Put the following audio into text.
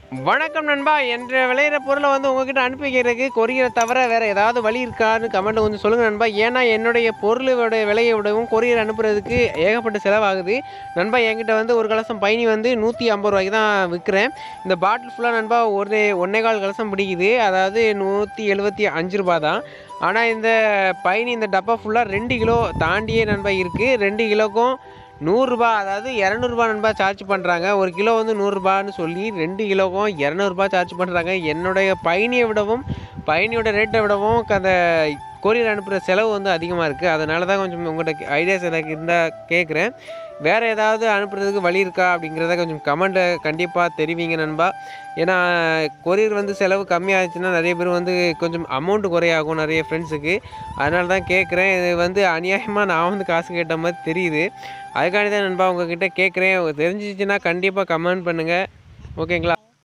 வணக்கம் நண்பா என்ற விளையிற பொருளை வந்து உங்ககிட்ட அனுப்பி வைக்கிறதுக்கு கொரியரை தவிர வேறு ஏதாவது வழி இருக்கான்னு கமெண்ட் கொஞ்சம் சொல்லுங்கள் நண்பா ஏன்னா என்னுடைய பொருளோட விலையை விடவும் கொரியர் அனுப்புறதுக்கு ஏகப்பட்ட செலவாகுது நண்பா என்கிட்ட வந்து ஒரு கலசம் பயணி வந்து நூற்றி ஐம்பது ரூபாய்க்கு தான் விற்கிறேன் இந்த பாட்டில் ஃபுல்லாக நண்பா ஒரு ஒன்றே கால் கலசம் பிடிக்குது அதாவது நூற்றி எழுபத்தி அஞ்சு ரூபா தான் ஆனால் இந்த பயணி இந்த டப்பா ஃபுல்லாக ரெண்டு கிலோ தாண்டியே நண்பா இருக்குது ரெண்டு கிலோக்கும் நூறுரூபா அதாவது இரநூறுபா நண்பா சார்ஜ் பண்ணுறாங்க ஒரு கிலோ வந்து நூறுரூபான்னு சொல்லி ரெண்டு கிலோவும் இரநூறுபா சார்ஜ் பண்ணுறாங்க என்னுடைய பயணியை விடவும் பயணியோட ரேட்டை விடவும் அந்த கொரியர் அனுப்புகிற செலவு வந்து அதிகமாக இருக்குது அதனால தான் கொஞ்சம் உங்கள்கிட்ட ஐடியாஸ் எனக்கு இருந்தால் கேட்குறேன் வேறு ஏதாவது அனுப்புறதுக்கு வழி இருக்கா அப்படிங்கிறத கொஞ்சம் கமெண்ட்டை கண்டிப்பாக தெரிவிங்க நண்பா ஏன்னா கொரியர் வந்து செலவு கம்மியாச்சுன்னா நிறைய பேர் வந்து கொஞ்சம் அமௌண்ட்டு குறையாகும் நிறைய ஃப்ரெண்ட்ஸுக்கு அதனால தான் கேட்குறேன் இது வந்து அநியாயமாக நான் வந்து காசு கேட்ட மாதிரி தெரியுது அதுக்காண்டி தான் நண்பா உங்ககிட்ட கேட்குறேன் தெரிஞ்சிச்சுன்னா கண்டிப்பாக கமெண்ட் பண்ணுங்கள் ஓகேங்களா